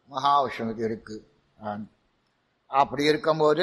மகாவிஷ்ணுவுக்கு இருக்கு ஆ. அப்படி இருக்கும்போது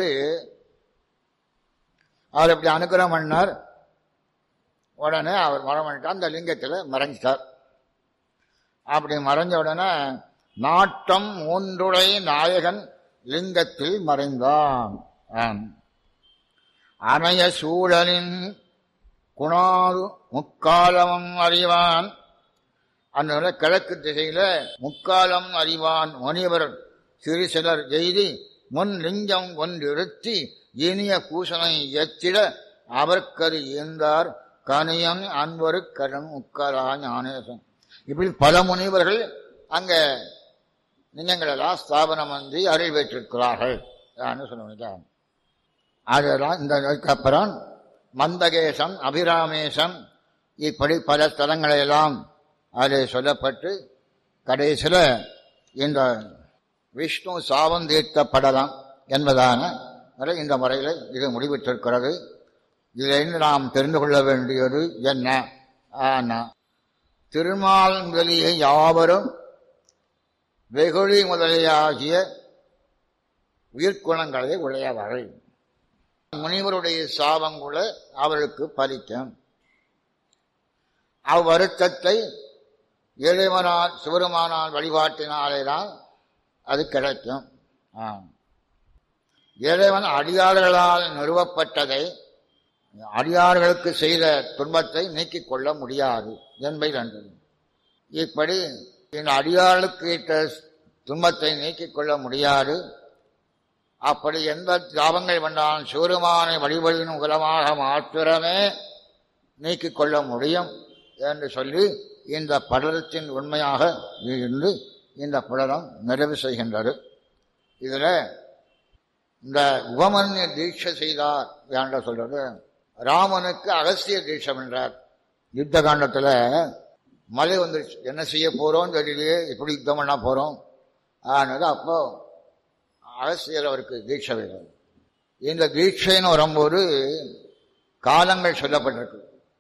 அவர் அப்படி அனுகிரகம் பண்ணார் உடனே அவர் மரம் பண்ணிட்டு அந்த லிங்கத்தில் மறைஞ்சிட்டார் அப்படி மறைஞ்ச உடனே நாட்டம் மூன்றுடை நாயகன் லிங்கத்தில் மறைந்தான் ஆம். அணைய சூழலின் குணாது முக்காலமும் அறிவான் அந்த கிழக்கு திசையில முக்காலம் அறிவான் முனிவர் சிறு சிலர் எய்தி முன் லிங்கம் ஒன்றிருத்தி இனிய பூசனை எத்திட அவர்க்கரு ஈந்தார் கனியன் அன்பரு கடன் முக்காலா ஞானேசன் இப்படி பல முனிவர்கள் அங்க லிங்கங்கள் எல்லாம் ஸ்தாபனம் வந்து அருள் பெற்றிருக்கிறார்கள் சொல்லுவாங்க அதெல்லாம் இந்த அதுக்கப்புறம் மந்தகேசம் அபிராமேசம் இப்படி பல ஸ்தலங்களை எல்லாம் அதில் சொல்லப்பட்டு கடைசியில் இந்த விஷ்ணு சாபம் தீர்த்தப்படலாம் என்பதான வரை இந்த முறையில் இது முடிவிட்டிருக்கிறது இதிலிருந்து நாம் தெரிந்து கொள்ள வேண்டியது என்ன ஆனா திருமால் முதலிய யாவரும் வெகுளி முதலியாகிய உயிர்க்குணங்களை உடையவர்கள் முனிவருடைய சாபம் கூட அவர்களுக்கு பலிக்கும் அவ்வருத்தத்தை இறைவனால் சிவருமானால் வழிபாட்டினாலே தான் அது கிடைக்கும் ஆம். இறைவன் அடியார்களால் நிறுவப்பட்டதை அடியார்களுக்கு செய்த துன்பத்தை நீக்கிக் கொள்ள முடியாது என்பதை நன்றது இப்படி இந்த அடியார்களுக்கு இட்ட துன்பத்தை நீக்கிக் கொள்ள முடியாது அப்படி எந்த தாபங்கள் வந்தாலும் சிவருமானை வழிபடியின் மூலமாக மாத்திரமே நீக்கிக் கொள்ள முடியும் என்று சொல்லி இந்த படலத்தின் உண்மையாக இருந்து இந்த படலம் நிறைவு செய்கின்றது இதில் இந்த உபமன்ய தீட்சை செய்தார் என்ற சொல்றது ராமனுக்கு அகஸ்திய தீட்சம் என்றார் யுத்த காண்டத்தில் மழை வந்துருச்சு என்ன செய்ய போறோம் தெரியலையே எப்படி யுத்தம் பண்ண போறோம் ஆனது அப்போ அகஸ்தியர் அவருக்கு தீட்சை வேணும் இந்த தீட்சைன்னு வரும்போது காலங்கள் சொல்லப்பட்டிருக்கு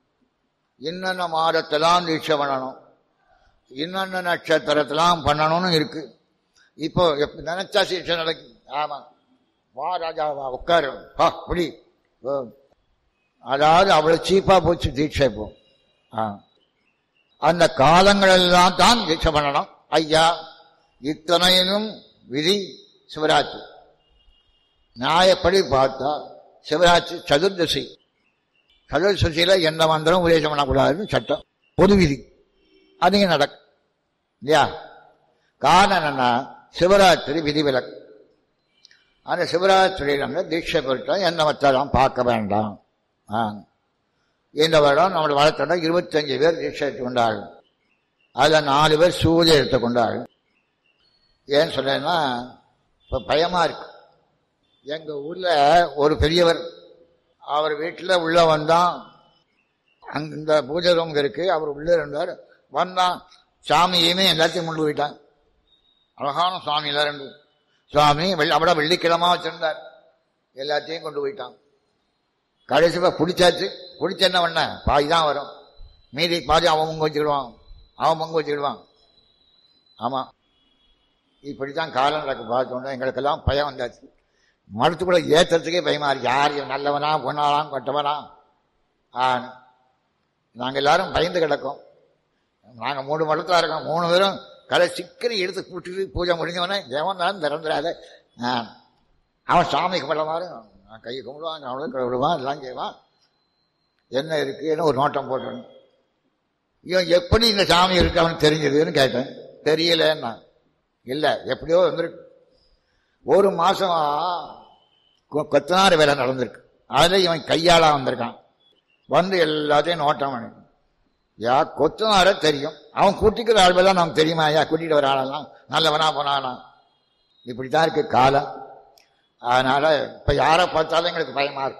இன்னென்ன மாதத்தெல்லாம் தீட்சை பண்ணணும் இன்னென்ன நட்சத்திரத்தெல்லாம் பண்ணணும்னு இருக்கு இப்போ எப்ப நினைச்சா தீட்சை நடக்கு ஆமா வா ராஜா வா உட்காரு வா புடி ஓ. அதாவது அவ்வளவு சீப்பா போச்சு தீட்சை இப்போ ஆ. அந்த காலங்களெல்லாம் தான் தீட்சை பண்ணணும் ஐயா இத்தனையிலும் விதி சிவராத்திரி நியாயப்படி பார்த்தா சிவராத்திரி சதுர்தசி சதுர்தசியில எந்த மந்திரம் உபதேசம் பண்ணக்கூடாதுன்னு சட்டம் பொது விதி அது இங்க நடக்கும் இல்லையா காரணம் என்னன்னா சிவராத்திரி விதிவிலக்கு அந்த சிவராத்திரியில் வந்து தீட்சை பெற்றால் எந்த மத்தெல்லாம் பார்க்க வேண்டாம் ஆ. இந்த வருடம் நம்முடைய வளர்த்தோட இருபத்தஞ்சு பேர் தீட்சை எடுத்துக் கொண்டார்கள் அதில் நாலு பேர் சூரிய எடுத்துக் கொண்டார்கள் ஏன்னு சொன்னேன்னா இப்போ பயமா இருக்கு எங்க ஊர்ல ஒரு பெரியவர் அவர் வீட்டில் உள்ள வந்தான் அங்க இந்த பூஜை ரூம் இருக்கு அவர் உள்ளே இருந்தார் வந்தான் சாமியுமே எல்லாத்தையும் கொண்டு போயிட்டான் அழகான சுவாமி எல்லாரும் சுவாமி வெள்ளி அவட வெள்ளிக்கிழமா வச்சிருந்தார் எல்லாத்தையும் கொண்டு போயிட்டான் கடைசியில் பிடிச்சாச்சு பிடிச்ச என்ன பண்ண பாதி தான் வரும் மீதி பாதி அவன் பங்கு வச்சுக்கிடுவான் அவன் பங்கு வச்சுக்கிடுவான் ஆமாம் இப்படித்தான் காலம் நடக்கு பார்த்தோன்னா எங்களுக்கெல்லாம் பயம் வந்தாச்சு மரத்துக்குள்ள ஏத்துறதுக்கே பயமா இருக்கு யார் இவன் நல்லவனா பொண்ணாலாம் கொட்டவனா ஆ நாங்கள் எல்லாரும் பயந்து கிடக்கோம் நாங்கள் மூணு மடத்தில் இருக்கோம் மூணு பேரும் கலை சிக்கரி எடுத்து கூட்டிட்டு பூஜை முடிஞ்சவனே தேவன் தான் திறந்துடாத ஆ. அவன் சாமி கும்பிட மாதிரி நான் கையை கும்பிடுவான் அவனும் விடுவான் எல்லாம் செய்வான் என்ன இருக்குன்னு ஒரு நோட்டம் போட்டணும் இவன் எப்படி இந்த சாமி இருக்கு அவனுக்கு தெரிஞ்சதுன்னு கேட்டேன் தெரியலன்னா இல்லை எப்படியோ வந்திருக்கு ஒரு மாசமா கொ- கொத்தனார் வேலை நடந்திருக்கு அதுல இவன் கையாளா வந்திருக்கான் வந்து எல்லாத்தையும் நோட்டம் பண்ணி யா கொத்தனார தெரியும் அவன் கூட்டிக்கிற ஆள்வெல்லாம் நமக்கு தெரியுமா ஐயா கூட்டிட்டு வர ஆளெல்லாம் நல்லவனா போனானா இப்படித்தான் இருக்கு காலம் அதனால இப்ப யாரை பார்த்தாலும் எங்களுக்கு பயமா இருக்கு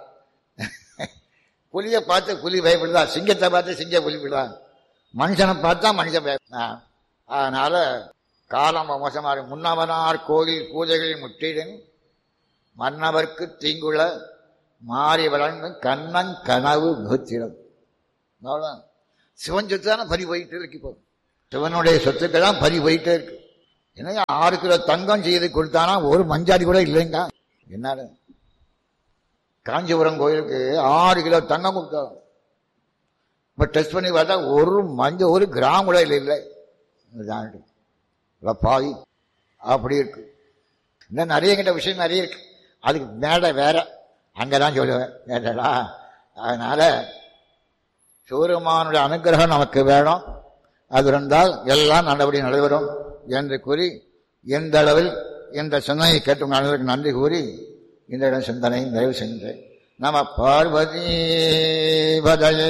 புலியை பார்த்து புலி பயப்படுதா சிங்கத்தை பார்த்து சிங்க புலிப்படுதா மனுஷனை பார்த்தா மனுஷன் பய ஆ. அதனால காலம் மோசமா இருக்கு முன்னவனார் கோயில் பூஜைகளில் முற்றிடும் மன்னவர்க்கு தீங்குள்ள மாறி வளர்ந்தும் கண்ணன் கனவு முகத்திடம் அவ்வளவுதான். சிவன் சொத்து தானே பறி போயிட்டு இருக்கு இப்போ சிவனுடைய சொத்துக்கள் தான் பறி போயிட்டே இருக்கு என்னையா ஆறு கிலோ தங்கம் செய்து கொடுத்தானா ஒரு மஞ்சாடி கூட இல்லைங்க என்ன காஞ்சிபுரம் கோயிலுக்கு ஆறு கிலோ தங்கம் கொடுத்தோம் இப்ப டெஸ்ட் பண்ணி பார்த்தா ஒரு மஞ்சள் ஒரு கிராம் கூட இல்லை இல்லை இதான் இவ்வளோ பாவி அப்படி இருக்கு இன்னும் நிறைய கிட்ட விஷயம் நிறைய இருக்கு அதுக்கு மேடை வேற அங்கதான் சொல்லுவேன் கேட்டடா அதனால சிவருமானுடைய அனுகிரகம் நமக்கு வேணும் அது இருந்தால் எல்லாம் நல்லபடி நடைபெறும் என்று கூறி எந்த அளவில் இந்த சிந்தனையை கேட்டவங்க அனைவருக்கு நன்றி கூறி இந்த இடம் சிந்தனை நிறைவு சென்றேன் நம பார்வதி பதயே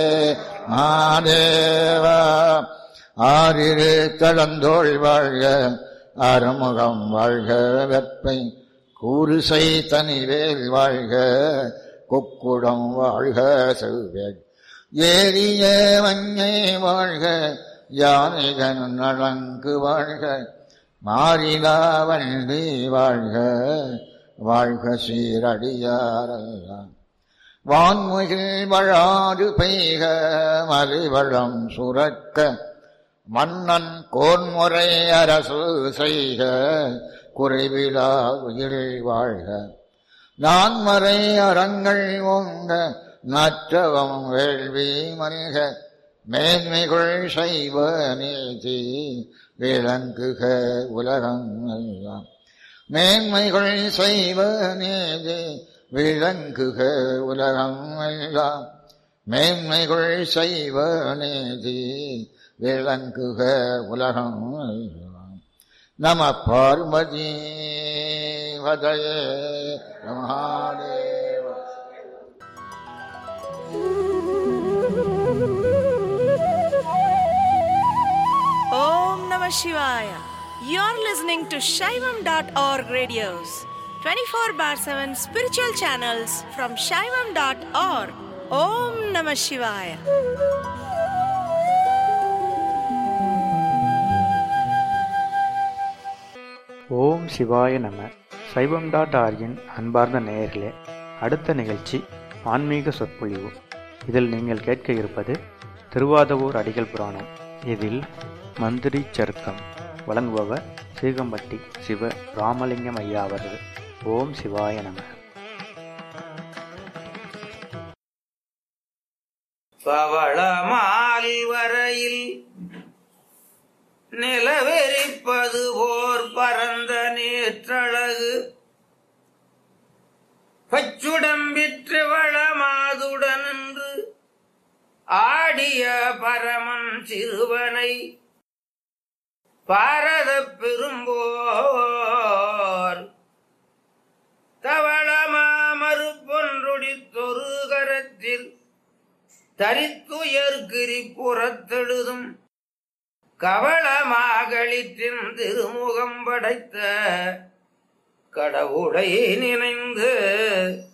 மாதேவா ஆறிரு தளந்தோள் வாழ்க அறுமுகம் வாழ்க வெப்பை கூறுசை தனிவேல் வாழ்க கொக்குடம் வாழ்க செவ்வேல் ஏரிய மஞ்சை வாழ்க யானைகன் நலங்கு வாழ்க மாறிலா வண்டி வாழ்க வாழ்க சீரடியாரெல்லாம் வான்முகில் வழாது பெய்க மலிவளம் சுரக்க மன்னன் கோன்முறை அரசு செய்க குறைவிலா உயிர் வாழ்க நான்மறை அறங்கள் ஓங்க நற்றவம் வேள்வி மல்க மேன்மைகள் செய்வ நீதி விளங்குக உலகம் எல்லாம் மேன்மைகள் செய்வ நீதி விளங்குக உலகம் எல்லாம் மேன்மைகள் செய்வ நீதி விளங்குக உலகம் எல்லாம் நம Parvati வதயே Mahadeva Om Namah Shivaya. You're listening to Shaivam.org radios, 24 bar 7 spiritual channels from Shaivam.org. Om Namah Shivaya. ஓம் சிவாய நம சைவம் டாட் ஆர்கின் அன்பார்ந்த நேயர்களே அடுத்த நிகழ்ச்சி ஆன்மீக சொற்பொழிவு இதில் நீங்கள் கேட்க இருப்பது திருவாதவூர் அடிகள் புராணம் இதில் மந்திரி சருக்கம் வழங்குபவர் சீகம்பட்டி சிவ ராமலிங்கம் ஐயா அவர்கள் ஓம் சிவாய நம பவளமால் வரையில் நிலவெறிப்பது போர் பரந்த நேற்றழகு பச்சுடம்பிற்று வளமாதுடன் என்று ஆடிய பரமன் சிறுவனை பாரத பெரும்போர் தவளமாமறு பொன்றொடித்தொரு கரத்தில் தரித்துயர்கிரி புறத்தெழுதும் கவளமாகளிற்றின் திருமுகம் படைத்த கடவுளை நினைந்து